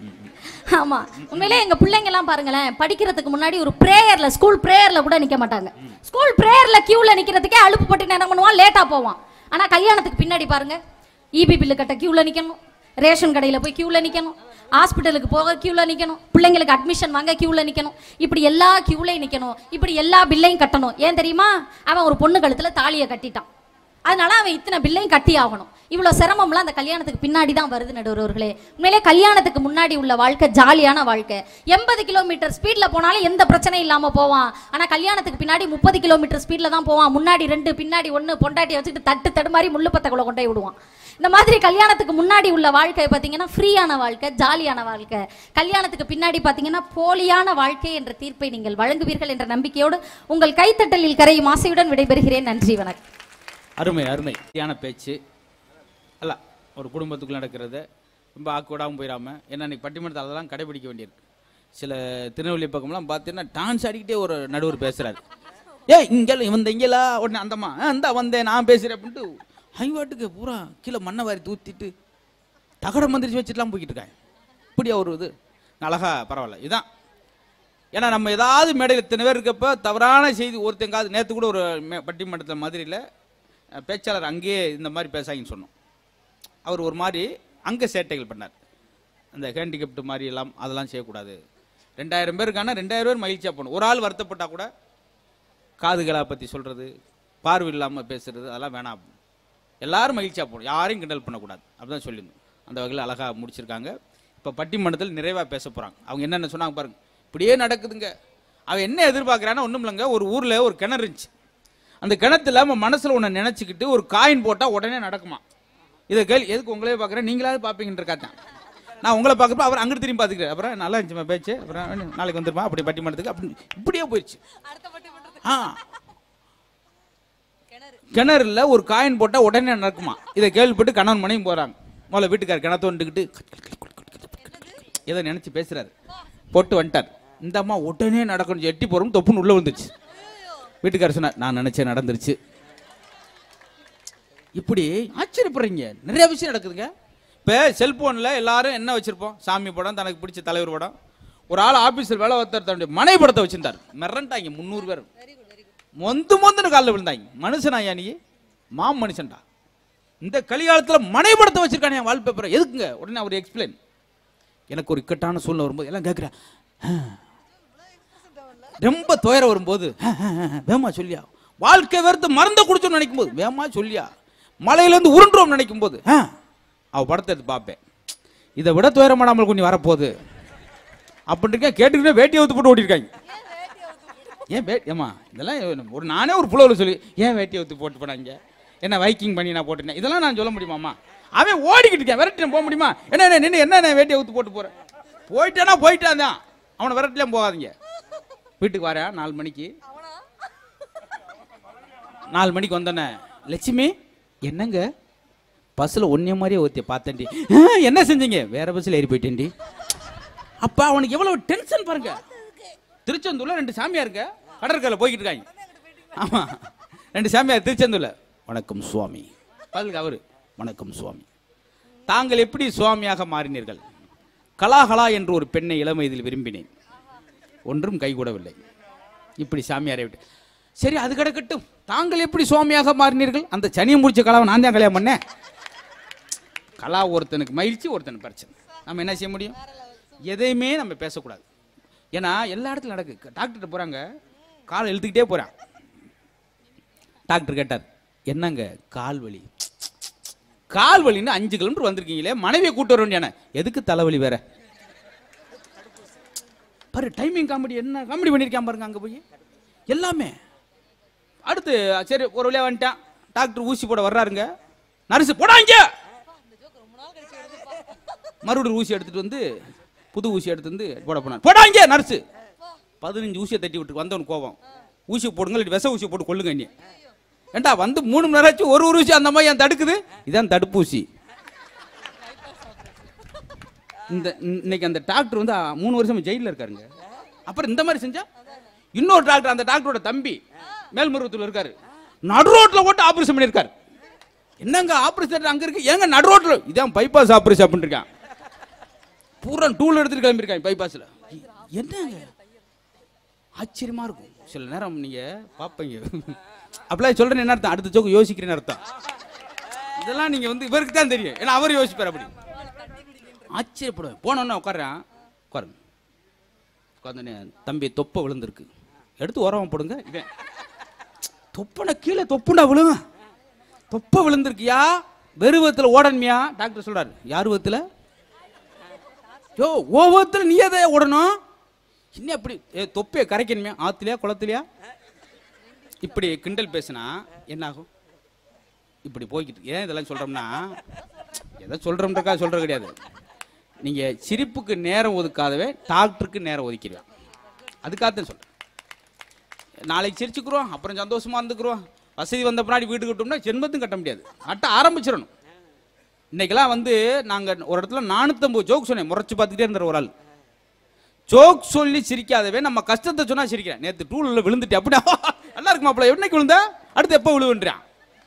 Speaker 2: ஆமா உண்மையிலே எங்க பிள்ளைங்க எல்லாம் பாருங்களேன் படிக்கிறதுக்கு முன்னாடி ஒரு பிரேயர்ல ஸ்கூல் பிரேயர்ல கூட நிக்க மாட்டாங்க ஸ்கூல் பிரேயர்ல கியூல நிக்கிறதுக்கே அலுப்பு பட்டு என்ன பண்ணுவான் லேட்டா போவான் ஆனா கல்யாணத்துக்கு பின்னாடி பாருங்க இபி பில்லு கட்ட கியூல நிக்கணும் ரேஷன் கடையில போய் கியூல நிக்கணும் ஹாஸ்பிட்டலுக்கு போக கியூல நிக்கணும் பிள்ளைங்களுக்கு அட்மிஷன் வாங்க கியூல நிக்கணும் இப்படி எல்லா கியூலையும் நிக்கணும் இப்படி எல்லா பில்லையும் கட்டணும் ஏன் தெரியுமா அவன் ஒரு பொண்ணு கழுத்துல தாலியை கட்டிட்டான் அதனால அவன் இத்தனை பில்லையும் கட்டி ஆகணும் இவ்வளவு சிரமம்லாம் அந்த கல்யாணத்துக்கு பின்னாடி தான் வருது நடுவர்களே உண்மையிலே கல்யாணத்துக்கு முன்னாடி உள்ள வாழ்க்கை ஜாலியான வாழ்க்கை எண்பது கிலோமீட்டர் ஸ்பீட்ல போனாலும் எந்த பிரச்சனையும் இல்லாம போவான் ஆனா கல்யாணத்துக்கு பின்னாடி முப்பது கிலோமீட்டர் ஸ்பீட்ல தான் போவான் முன்னாடி ரெண்டு பின்னாடி ஒண்ணு பொண்டாட்டி வச்சுக்கிட்டு தட்டு தடுமாறி முள்ளு பத்தக்குள்ள கொண்டு போய் விடுவான் இந்த மாதிரி கல்யாணத்துக்கு முன்னாடி உள்ள வாழ்க்கை பார்த்தீங்கன்னா ஃப்ரீயான வாழ்க்கை ஜாலியான வாழ்க்கை கல்யாணத்துக்கு பின்னாடி பார்த்தீங்கன்னா போலியான வாழ்க்கை என்ற தீர்ப்பை நீங்கள் வழங்குவீர்கள் என்ற நம்பிக்கையோடு உங்கள் கைத்தட்டலில் கரையும் ஆசையுடன் விடைபெறுகிறேன் நன்றி வணக்கம்
Speaker 1: அருமை அருமை சரியான பேச்சு அல்ல ஒரு குடும்பத்துக்குள்ள நடக்கிறது ரொம்ப ஆக்குவிடாமல் போயிடாம ஏன்னா இன்னைக்கு பட்டிமன்றத்தில் அதெல்லாம் கடைபிடிக்க வேண்டியிருக்கு சில திருநெல்வேலி பக்கம்லாம் பார்த்தீங்கன்னா டான்ஸ் ஆடிக்கிட்டே ஒரு நடுவர் பேசுறாரு ஏ இங்கே இந்த இங்கேலா உடனே அந்தம்மா "ஆ, இந்தா வந்தேன் நான் பேசுகிறேன் அப்படின்ட்டு ஐவாட்டுக்கு பூரா கீழே மண்ணை வாரி தூத்திட்டு தகட மந்திரிச்சு வச்சுட்டுலாம் போய்கிட்டு இருக்காங்க இப்படி ஒரு இது அழகா பரவாயில்ல இதுதான் ஏன்னா நம்ம ஏதாவது மேடையில் இத்தனை பேர் இருக்கப்ப தவறான செய்தி ஒருத்தங்காவது நேற்று கூட ஒரு மே- பட்டிமன்றத்தில் மதுரையில் அஹ், பேச்சாளர் அங்கேயே இந்த மாதிரி பேசாங்கன்னு சொன்னோம் அவர் ஒரு மாதிரி அங்கே சேட்டைகள் பண்ணார் அந்த ஹேண்டிகப்ட் மாதிரி எல்லாம் அதெல்லாம் செய்யக்கூடாது ரெண்டாயிரம் பேருக்கான ரெண்டாயிரம் பேர் மகிழ்ச்சியாக போகணும் ஒரு ஆள் வருத்தப்பட்டா கூட காதுகளா பற்றி சொல்கிறது பார்வை இல்லாமல் பேசுறது அதெல்லாம் வேணாம் எல்லாரும் மகிழ்ச்சியாக போகணும் யாரையும் கிண்டல் பண்ணக்கூடாது அப்படிதான் சொல்லியிருந்தோம் அந்த வகையில் அழகாக முடிச்சிருக்காங்க இப்போ பட்டிமன்றத்தில் நிறைவாக பேச போகிறாங்க அவங்க என்னென்ன சொன்னாங்க பாருங்க இப்படியே நடக்குதுங்க அவன் என்ன எதிர்பார்க்குறான்னா ஒன்றும் இல்லைங்க ஒரு ஊரில் ஒரு கிணறு இருந்துச்சு அந்த கிணத்துல அவன் மனசில் ஒன்று நினச்சிக்கிட்டு ஒரு காயின் போட்டால் உடனே நடக்குமா இதை கேள்வி எதுக்கு உங்களே பார்க்குறேன் நீங்களாவது பார்ப்பீங்கன்ற காத்தேன் நான் உங்களை பார்க்குறப்ப அவர் அங்கிட்டு திரும்பி பார்த்துக்கிறேன் அப்புறம் நல்லா இருந்துச்சு பேச்சு அப்புறம் நாளைக்கு வந்துருமா அப்படி பட்டிமன்றத்துக்கு அப்படி இப்படியே போயிடுச்சு ஆ கிணறுல ஒரு காயின் போட்டா உடனே நடக்குமா இதை கேள்விப்பட்டு கணவன் மனையும் போறாங்க முதல்ல வீட்டுக்கார் கிணத்து வந்துக்கிட்டு ஏதோ நினைச்சு பேசுறாரு போட்டு வந்துட்டார் இந்த அம்மா உடனே நடக்கணும் எட்டி போறோம் தொப்புன்னு உள்ள வந்துருச்சு வீட்டுக்காரர் சொன்னார் நான் நினைச்சேன் நடந்துருச்சு இப்படி ஆச்சரியப்படுறீங்க நிறைய விஷயம் நடக்குதுங்க இப்போ செல்போனில் எல்லாரும் என்ன வச்சிருப்போம் சாமி படம் தனக்கு பிடிச்ச தலைவர் படம் ஒரு ஆள் ஆபீஸில் வேலை ஒருத்தர் தன்னுடைய மனை படத்தை வச்சிருந்தார் மிரண்டாங்க முந்நூறு பேர் மொந்து மொந்துன்னு காலில் விழுந்தாங்க மனுஷனா ஐயா நீ மா மனுஷன்டா இந்த கலிகாலத்துல மனைபடத்தை வச்சிருக்கானே என் வால்பேப்பரை எதுக்குங்க உடனே அவர் எக்ஸ்பிளைன் எனக்கு ஒரு இக்கட்டான சூழ்நிலை வரும்போது எல்லாம் கேட்குறேன் ரொம்ப துயரம் வரும்போது வேமா சொல்லியா வாழ்க்கை வெறுத்து மறந்த குடிச்சோம்னு நினைக்கும் போது வேமா சொல்லியா மலையிலேருந்து உருண்டுறோம் நினைக்கும் போது ஆ, அவ படத்தை எடுத்து பார்ப்பேன் இதை விட துயரமாடாமல் கொஞ்சம் வரப்போகுது அப்படின்னு இருக்கேன் கேட்டுக்கிட்டே வேட்டியை ஊத்து போட்டு ஓட்டிருக்காங்க ஏன் வே ஏமா இதெல்லாம் ஒரு நானே ஒரு புலவில் சொல்லி ஏன் வேட்டியை ஊற்றி போட்டு போனாங்க என்ன வைக்கிங் பண்ணி நான் போட்டுனேன் இதெல்லாம் நான் சொல்ல முடியுமாம்மா அவன் ஓடிக்கிட்டு இருக்கேன் விரட்டி போக முடியுமா என்ன என்ன நின்று என்ன நான் வேட்டியை ஊற்றி போட்டு போகிறேன் போயிட்டானா போயிட்டான் தான் அவனை விரட்டிலாம் போகாதீங்க வீட்டுக்கு வரேன் நாலு மணிக்கு நாலு மணிக்கு வந்தோன்னே லட்சுமி என்னங்க பஸ்ஸில் ஒன்னே மாதிரியே ஊற்றி பார்த்தேன்டி "ஆ, என்ன செஞ்சீங்க வேற பஸ்ஸில் ஏறி போயிட்டேன்டி அப்பா அவனுக்கு எவ்வளவு டென்ஷன் பாருங்க திருச்செந்தூர்ல ரெண்டு சாமியாருங்க கடற்கரையில் போய்கிட்டு இருக்காங்க ஆமா ரெண்டு சாமியார் திருச்செந்தூர்ல வணக்கம் சுவாமி பதிலுக்கு அவரு வணக்கம் சுவாமி தாங்கள் எப்படி சுவாமியாக மாறினீர்கள் கலாகலா என்று ஒரு பெண்ணை இளம் வயதில் விரும்பினேன் ஒன்றும் கைகூடவில்லை இப்படி சாமியாரை விட்டு சரி அது கிடக்கட்டும் தாங்கள் எப்படி சுவாமியாக மாறினீர்கள் அந்த சனியை முடிச்ச கலாவை நான் தான் கல்யாணம் பண்ணேன் கலா ஒருத்தனுக்கு மகிழ்ச்சி ஒருத்தனுக்கு பிரச்சனை நம்ம என்ன செய்ய முடியும் எதையுமே நம்ம பேசக்கூடாது ஏன்னா எல்லா இடத்துலையும் நடக்கு டாக்டர்கிட்ட போகிறாங்க காலை இழுத்துக்கிட்டே போகிறான் டாக்டர் கேட்டார் என்னங்க கால் வலி கால் வலின்னு அஞ்சு கிலோமீட்டர் வந்திருக்கீங்களே மனைவியை கூட்டு வர வேண்டியான எதுக்கு தலைவலி வேற பாரு டைமிங் காமெடி என்ன காமெடி பண்ணியிருக்கான் பாருங்க அங்கே போய் எல்லாமே அடுத்து சரி ஒரு வழியாக வந்துட்டான் டாக்டர் ஊசி போட வர்றாருங்க நர்ஸு போடாங்க மறுபடியும் ஊசி எடுத்துட்டு வந்து புது ஊசி எடுத்து வந்து போட போனார் போடாங்க நர்ஸு பதினஞ்சு ஊசியை தட்டி விட்டு வந்தவன் கோவம் ஊசி போடுங்க இல்லாட்டி விஷ ஊசி போட்டு கொள்ளுங்க நீ ஏண்டா வந்து மூணு மணி நேரம் ஆச்சு ஒரு ஒரு ஊசி அந்த மாதிரி ஏன் தடுக்குது இதான் தடுப்பூசி இந்த இன்னைக்கு அந்த டாக்டர் வந்து அ, மூணு வருஷம் ஜெயிலில் இருக்காருங்க அப்புறம் இந்த மாதிரி செஞ்சா இன்னொரு டாக்டர் அந்த டாக்டரோட தம்பி மேல்மருவத்தில் இருக்காரு நடு ரோட்ல போட்டு ஆபரேஷன் பண்ணியிருக்காரு என்னங்க ஆபரேஷன் அங்க இருக்கு ஏங்க நடு ரோட்ல இதான் பைபாஸ் ஆபரேஷன் அப்படின்னு இருக்கான் பூரா டூல் எடுத்துட்டு கிளம்பியிருக்காங்க பைபாஸ்ல என்னங்க ஆச்சரியமா இருக்கும் சில நேரம் நீங்க பாப்பீங்க அப்படிலாம் சொல்றேன் என்ன அர்த்தம் அடுத்த ஜோக்கு யோசிக்கிறேன்னு அர்த்தம் இதெல்லாம் நீங்க வந்து இவருக்கு தான் தெரியும் ஏன்னா அவர் யோசிப்பார் அப்படி ஆச்சரியப்படுவேன் போனோன்னே உட்கார்றேன் உட்காருங்க உட்காந்தனே தம்பி தொப்பை விழுந்திருக்கு எடுத்து உரவம் போடுங்க இவன் தொப்பனை கீழே தொப்புண்டா விழுங்க தொப்பை விழுந்திருக்கியா வெறுவத்தில் ஓடணுமியா டாக்டர் சொல்றாரு யார் விதத்தில் யோ ஓவத்தில் நீ எதை ஓடணும் இன்னும் அப்படி ஏ தொப்பையை கரைக்கணுமே ஆத்துலையா குளத்துலையா இப்படி கிண்டல் பேசினா என்ன ஆகும் இப்படி போய்கிட்டு ஏன் இதெல்லாம் சொல்றோம்னா எதை சொல்றோம்ன்றக்கா சொல்றது கிடையாது நீங்க சிரிப்புக்கு நேரம் ஒதுக்காதவே டாக்டருக்கு நேரம் ஒதுக்கிடுவேன் அதுக்காகத்தான் சொல்றேன் நாளைக்கு சிரிச்சுக்கிறோம் அப்புறம் சந்தோஷமா இருந்துக்கிறோம் வசதி வந்த பின்னாடி வீடு கட்டோம்னா ஜென்மத்தும் கட்ட முடியாது கட்ட ஆரம்பிச்சிடணும் இன்னைக்கெல்லாம் வந்து நாங்க ஒரு இடத்துல நானூத்தம்பது ஜோக் சொன்னேன் முறைச்சு பார்த்துக்கிட்டே இருந்தார் ஒரு ஆள் ஜோக் சொல்லி சிரிக்காதவே நம்ம கஷ்டத்தை சொன்னா சிரிக்கிறேன் நேத்து டூல்ல விழுந்துட்டு அப்படியா நல்லா இருக்கு மாப்பிள்ள என்னைக்கு விழுந்த அடுத்து எப்போ விழுவுன்றான்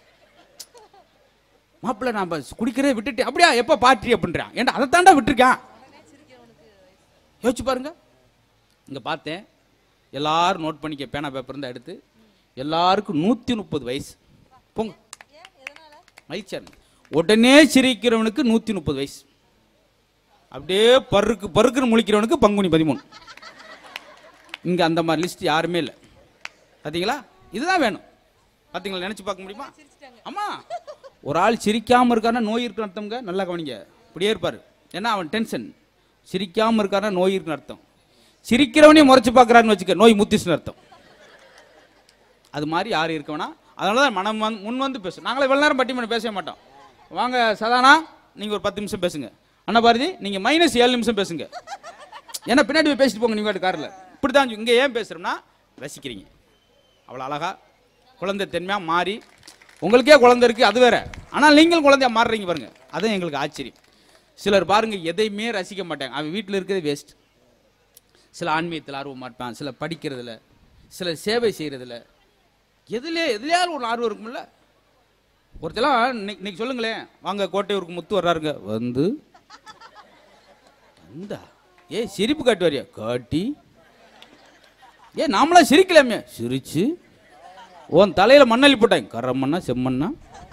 Speaker 1: மாப்பிள்ள நான் பஸ் குடிக்கிறே விட்டுட்டு அப்படியா எப்போ பாட்டி அப்படின்றான் ஏன்டா அதை தாண்டா விட்டுருக்கான் யோசிச்சு பாருங்க இங்க பார்த்தேன் எல்லாரும் நோட் பண்ணிக்க பேனா பேப்பர் இருந்தா எடுத்து எல்லாருக்கும் நூத்தி முப்பது வயசு போங்க மகிழ்ச்சியா உடனே சிரிக்கிறவனுக்கு நூத்தி முப்பது வயசு அப்படியே பருக்கு பருக்குன்னு முழிக்கிறவனுக்கு பங்குனி பதிமூணு இங்க அந்த மாதிரி லிஸ்ட் யாருமே இல்லை பாத்தீங்களா இதுதான் வேணும் பாத்தீங்களா நினைச்சு பார்க்க முடியுமா ஆமா ஒரு ஆள் சிரிக்காம இருக்காருன்னா நோய் இருக்குன்னு அர்த்தம்ங்க நல்லா கவனிங்க இப்படியே இருப்பாரு ஏன்னா அவன் டென்ஷன் சிரிக்காம இருக்காருன்னா நோய் இருக்குன்னு அர்த்தம் சிரிக்கிறவனையும் முறைச்சு பார்க்கறான்னு வச்சுக்க நோய் முத்திச்சுன்னு அர்த்தம் அது மாதிரி யாரும் இருக்க வேணாம் அதனால தான் மனம் வந்து முன் வந்து பேசும் நாங்களே இவ்வளோ நேரம் பட்டிமன்றம் பேசவே மாட்டோம் வாங்க சதானா நீங்கள் ஒரு பத்து நிமிஷம் பேசுங்க அண்ணா பாரதி நீங்கள் மைனஸ் ஏழு நிமிஷம் பேசுங்க ஏன்னா பின்னாடி போய் பேசிட்டு போங்க நீங்கள் காரில் இப்படி தான் இங்கே ஏன் பேசுகிறோம்னா ரசிக்கிறீங்க அவ்வளோ அழகா குழந்தை தன்மையாக மாறி உங்களுக்கே குழந்தை இருக்குது அது வேற ஆனால் நீங்கள் குழந்தையா மாறுறீங்க பாருங்க அதுவும் எங்களுக்கு ஆச்சரியம் சிலர் பாருங்க எதையுமே ரசிக்க மாட்டாங்க அவன் வீட்டில் இருக்கிறது வேஸ்ட் சில ஆன்மீகத்தில் ஆர்வமாக இருப்பான் சில படிக்கிறதுல சில சேவை செய்கிறதுல எதுலே எதுலையாவது ஒரு ஆர்வம் இருக்கும்ல ஒருத்தலாம் இன்னைக்கு இன்னைக்கு சொல்லுங்களேன் வாங்க கோட்டையூருக்கு முத்து வர்றாருங்க வந்து வந்தா ஏ சிரிப்பு காட்டு வரியா காட்டி ஏ நாமளா சிரிக்கலாமே சிரிச்சு உன் தலையில மண்ணள்ளி போட்டாங்க கரை மண்ணா செம்மண்ணா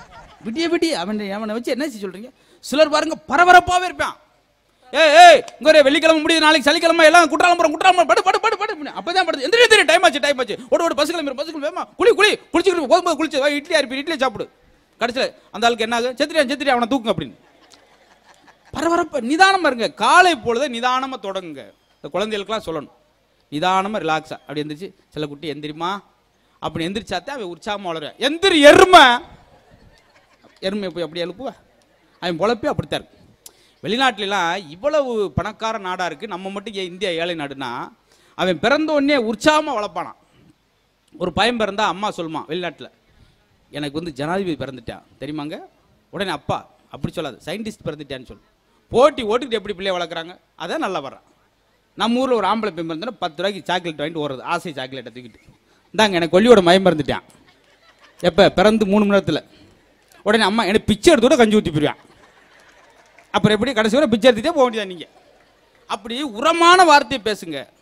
Speaker 1: விடிய விடிய அவன் அவனை வச்சு என்ன செய்ய சொல்றீங்க சிலர் பாருங்க பரபரப்பாவே இருப்பான் ஏய் ஏய் இங்க ஒரு வெள்ளிக்கிழமை முடியுது நாளைக்கு சனிக்கிழமை எல்லாம் குற்றாலம் போறோம் குற்றாலம் படு படு படு படு அப்பதான் படுது எந்திரி எந்திரி டைம் ஆச்சு டைம் ஆச்சு ஓடு ஓடு பஸ் கிளம்பி பஸ் கிளம்பி வேமா குளி குளி குளிச்சுக்கிட்டு போகும்போது குளிச்சு வா, இட்லி அரிப்பி இட்லி சாப்பிடு கடைசியில் அந்த ஆளுக்கு என்ன ஆகும் செத்துறியா செத்துறியா அவனை தூக்குங்க அப்படின்னு பரபரப்பா நிதானமா இருங்க காலை பொழுது நிதானமா தொடங்குங்க இந்த குழந்தைகளுக்குலாம் சொல்லணும் நிதானமா ரிலாக்ஸா அப்படி எந்திரிச்சு சில குட்டி எந்திரிமா அப்படி எந்திரிச்சாத்தே அவன் உற்சாகமா வளருவேன் எந்திரி எருமை எருமையை போய் அப்படி எழுப்புவ அவன் பொழப்பே அப்படித்தான் இருக்கு வெளிநாட்டுலலாம் இவ்வளவு பணக்கார நாடா இருக்கு நம்ம மட்டும் ஏன் இந்தியா ஏழை நாடுனா அவன் பிறந்த உடனே உற்சாகமா வளர்ப்பானான் ஒரு பையன் பிறந்தா அம்மா சொல்லுமா வெளிநாட்டில் எனக்கு வந்து ஜனாதிபதி பிறந்துட்டான் தெரியுமாங்க உடனே அப்பா அப்படி சொல்லாது சயின்டிஸ்ட் பிறந்துட்டான்னு சொல்லு போட்டி ஓட்டுக்கிட்டு எப்படி பிள்ளைய வளர்க்குறாங்க அதான் நல்லா வர்றான் நம்ம ஊரில் ஒரு ஆம்பளை பையன் பிறந்தா பத்து ரூபாய்க்கு சாக்லேட் வாங்கிட்டு ஓடுறது ஆசை சாக்லேட்டை தூக்கிட்டு இந்தாங்க எனக்கு கொல்லியோட மயம் பிறந்துட்டான் எப்போ பிறந்து மூணு மணி நேரத்தில் உடனே அம்மா எனக்கு பிச்சை எடுத்து கூட கஞ்சி ஊற்றி போயிடுவான் அப்புறம் எப்படி கடைசி வரை பிச்சை எடுத்துட்டே போக வேண்டியதா நீங்கள் அப்படி உரமான வார்த்தையை பேசுங்க